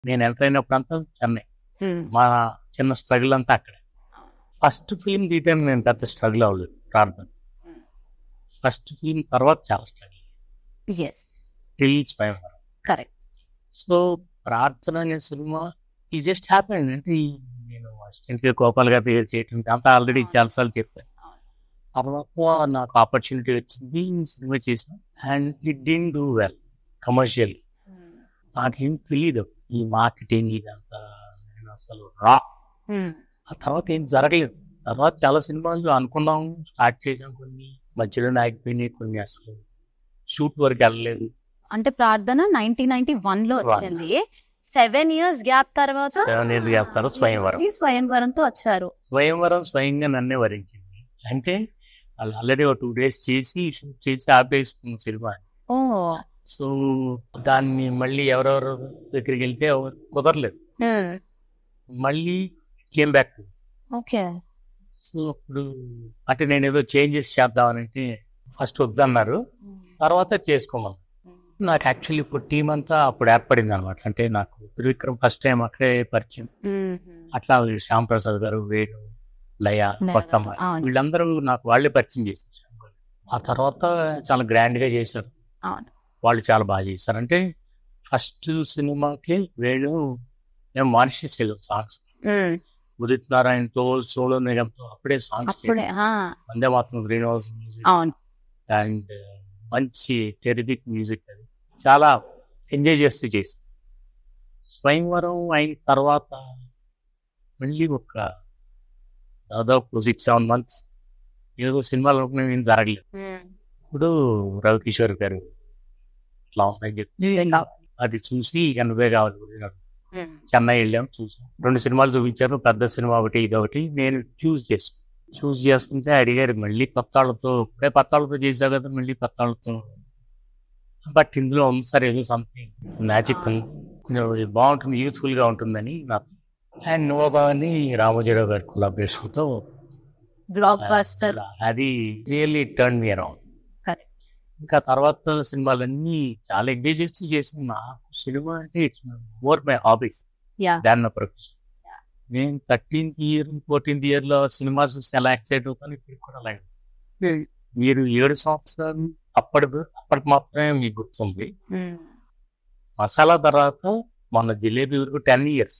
నేను ఎంటర్ అయినప్పుడు అంతా చెన్నై Hmm. మా చిన్న స్ట్రగుల్ అంతా అక్కడే ఫస్ట్ ఫిల్మ్ తీయడానికి నేను పెద్ద స్ట్రగుల్ అవ్వలేదు ప్రార్థన ఫస్ట్ ఫిల్మ్ తర్వాత చాలా struggles till Swayamvaram correct so Prarthana అనే సినిమా ఈ జస్ట్ హ్యాపెన్ అంటే ఈ నేను అసిస్టెంట్ గోపాల్ గారి దగ్గర చేయటం అంతా ఆల్రెడీ చాలాసార్లు చెప్పాను తర్వాత నాకు ఆపర్చునిటీ వచ్చింది ఈ సినిమా చేసిన and it didn't do well commercial నాకేం తెలియదు ఈ మార్కెటింగ్ ఇదంతా నేను అసలు రా ఆ తర్వాత ఏం జరగలేదు తర్వాత చాలా సినిమాలు అనుకున్నాం స్టార్ట్ చేసాం కొన్ని మధ్యలో ఆగిపోయినాయి కొన్ని అసలు షూట్ వరకు వెళ్ళలేదు అంటే ప్రార్థన నైన్టీన్ నైన్టీ వన్ లో వచ్చింది సెవెన్ ఇయర్స్ గ్యాప్ తర్వాత సెవెన్ ఇయర్స్ చేస్తారు స్వయంవరం ఈ స్వయంవరంతో వచ్చారు స్వయంవరం స్వయంగా నన్నే వరించింది అంటే వాళ్ళు ఆల్రెడీ ఒక టూ డేస్ చేసి షూట్ చేసి ఆపేస్తుంది సినిమా ఓ సో దాన్ని మళ్ళీ ఎవరెవరు దగ్గరికి వెళ్తే ఎవరు కుదరలేదు మళ్ళీ కేమ్ బ్యాక్ ఓకే సో అప్పుడు అంటే నేను ఏదో చేంజెస్ చేద్దామనంటే ఫస్ట్ వద్దన్నారు తర్వాత చేసుకోమని నాకు యాక్చువల్లీ ఇప్పుడు టీం అంతా అప్పుడు ఏర్పడింది అనమాట అంటే నాకు త్రివిక్రమ్ ఫస్ట్ టైం అక్కడే పరిచయం అట్లా శ్యామ్ ప్రసాద్ గారు వేణు లయ లయ కొత్తమ్మ గారు, అవును. వీళ్ళందరూ నాకు వాళ్ళే పరిచయం చేశారు ఆ తర్వాత చాలా గ్రాండ్ గా చేశారు అవును వాళ్ళు చాలా బాగా చేశారు అంటే ఫస్ట్ సినిమాకి వేణు మేము మనిషి సాంగ్స్ ఉదిత్ నారాయణతో సోలో నిగంతో అప్పుడే సాంగ్స్ అప్పుడే ఆ, వందే మాత్రం శ్రీనివాస్ మ్యూజిక్ అవును అండ్ మంచి టెరిఫిక్ మ్యూజిక్ అది చాలా ఎంజాయ్ చేస్తూ చేసి స్వయంవరం అయిన తర్వాత మళ్ళీ ఒక దాదాపు సిక్స్ సెవెన్ మంత్స్ ఏదో సినిమాలు అనుకునేవి ఏం జరగలేదు ఇప్పుడు రవికిషోర్ గారు ఇట్లా ఉందని చెప్పి అది చూసి ఇక నువ్వే కావాలి గురుగారు. చెన్నై వెళ్ళాం చూసాం రెండు సినిమాలు చూపించారు పెద్ద సినిమా ఒకటి ఇది ఒకటి నేను చూస్ చేసుకున్నాను చూస్ చేసుకుంటే అడిగారు మళ్ళీ కొత్తాళ్ళతో ఇప్పుడే కొత్తాళ్ళతో చేసావు కదా మళ్ళీ కొత్తాళ్ళతో బట్ ఇందులో ఉంది సార్ ఏదో సంథింగ్ మ్యాజిక్ బాగుంటుంది యూస్ఫుల్ గా ఉంటుందని నాకు అండ్ నోబా అని రామోజీరావు గారి కొలాబరేషన్తో బ్లాక్ బస్టర్ అది really turn me around Correct. ఇంకా తర్వాత సినిమాలన్నీ చాలా ఎంజాయ్ చేస్తూ చేసిన నాకు సినిమా అంటే it's more my hobbies ya దాని నా ప్రొఫెషన్ నేను థర్టీన్త్ ఇయర్ ఫోర్టీన్త్ ఇయర్ లో సినిమా చూసి ఎలా ఎక్సైట్ అవుతాను ఇప్పుడు కూడా అలాగే మీరు ఏడు సంవత్సరాలు అప్పటి అప్పటికి మాత్రమే మీకు గుర్తుంది మసాలా తర్వాత మొన్న జిలేబీ వరకు టెన్ ఇయర్స్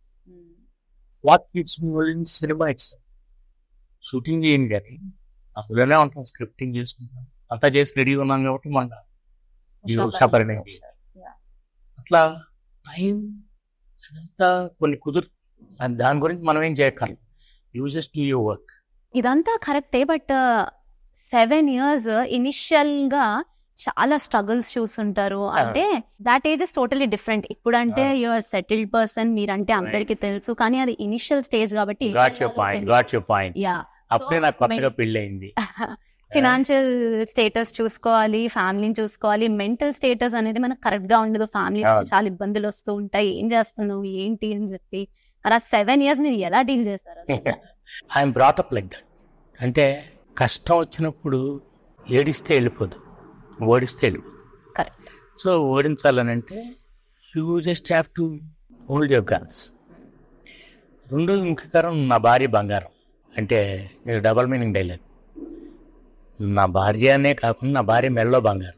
వాట్ కీప్స్ సినిమా ఇట్స్ షూటింగ్ చేయండి కానీ అందులోనే ఉంటాం స్క్రిప్టింగ్ చేసుకుంటాం అంతా చేసి రెడీగా ఉన్నాం కాబట్టి మన ఈ ఉషా పరిణయం అట్లా టైం అదంతా కొన్ని కుదురు అది దాని గురించి మనం ఏం చేయక్కర్లేదు you just do your work ఇదంతా కరెక్టే బట్ సెవెన్ ఇయర్స్ ఇనిషియల్ గా చాలా స్ట్రగుల్స్ చూస్తుంటారు అంటే that age is totally different ఇప్పుడు అంటే Ah. యువర్ సెటిల్డ్ పర్సన్ మీరంటే అందరికి తెలుసు కానీ అది ఇనిషియల్ స్టేజ్ కాబట్టి got your point got your point ya అప్పుడే నాకు కొత్తగా పెళ్ళయింది ఫినాన్షియల్ స్టేటస్ చూసుకోవాలి ఫ్యామిలీని చూసుకోవాలి మెంటల్ స్టేటస్ అనేది మనకు కరెక్ట్ గా ఉండదు ఫ్యామిలీ నుంచి అవును. చాలా ఇబ్బందులు వస్తూ ఉంటాయి ఏం చేస్తున్నావు ఏంటి అని చెప్పి మరి ఆ సెవెన్ ఇయర్స్ మీరు ఎలా డీల్ చేశారు అసలు? ఐఎమ్ బ్రాటప్ లైక్ దట్ అంటే కష్టం వచ్చినప్పుడు ఏడిస్తే వెళ్ళిపోదు ఓడిస్తే వెళ్ళిపోదు కరెక్ట్ సో ఓడించాలని అంటే you just have to hold your guns రెండో ఇంకొక కారణం నా భార్య బంగారం అంటే డబల్ మీనింగ్ డైలాగ్ నా భార్య అనే కాకుండా నా భార్య మెల్లో బంగారం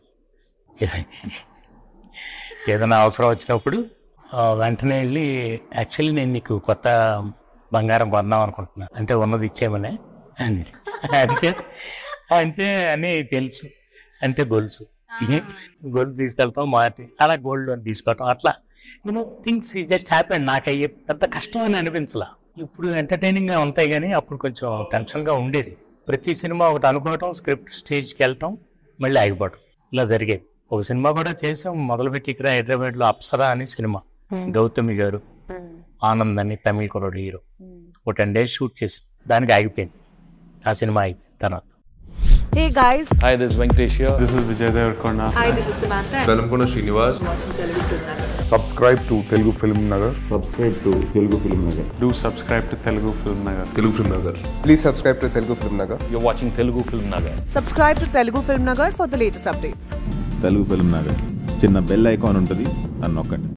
ఏదైనా అవసరం వచ్చినప్పుడు ఆ, వెంటనే వెళ్ళి యాక్చువల్లీ నేను నీకు కొత్త బంగారం కొందాం అనుకుంటున్నాను అంటే ఉన్నది ఇచ్చేమనే అని అంటే అంటే అని తెలుసు అంటే గొలుసు గోల్డ్ తీసుకెళ్తాం మార్చి అలా గోల్డ్ లోన్ తీసుకోవటం అట్లా యూనో థింగ్స్ జస్ట్ హ్యాపీ నాకు అయ్యే పెద్ద కష్టం అని అనిపించలా ఇప్పుడు ఎంటర్టైనింగ్ గా ఉంటాయి కానీ అప్పుడు కొంచెం టెన్షన్ గా ఉండేది ప్రతి సినిమా ఒకటి అనుకోవటం స్క్రిప్ట్ స్టేజ్కి వెళ్ళటం మళ్ళీ ఆగిపోవటం ఇలా జరిగేది ఒక సినిమా కూడా చేసాం మొదలుపెట్టి ఇక్కడ హైదరాబాద్ లో అప్సరా అని సినిమా గౌతమి గారు ఆనంద్ అని తమిళ కుర్రాడు హీరో ఒక టెన్ డేస్ షూట్ చేసి దానికి ఆగిపోయింది ఆ సినిమా అయిపోయింది తర్వాత Hey guys, Hi, this is Venkatesh here. This is Vijay Devarkonda. hi, this is Samantha. Velankonda Srinivas subscribe to Telugu Film Nagar. subscribe to Telugu Film Nagar. Do subscribe to Telugu Film Nagar. Telugu film Nagar Please subscribe to Telugu Film Nagar. You're watching Telugu Film Nagar. Subscribe to Telugu Film Nagar for the latest updates. Telugu film Nagar చిన్న bell icon ఉంటుంది అని నొక్కండి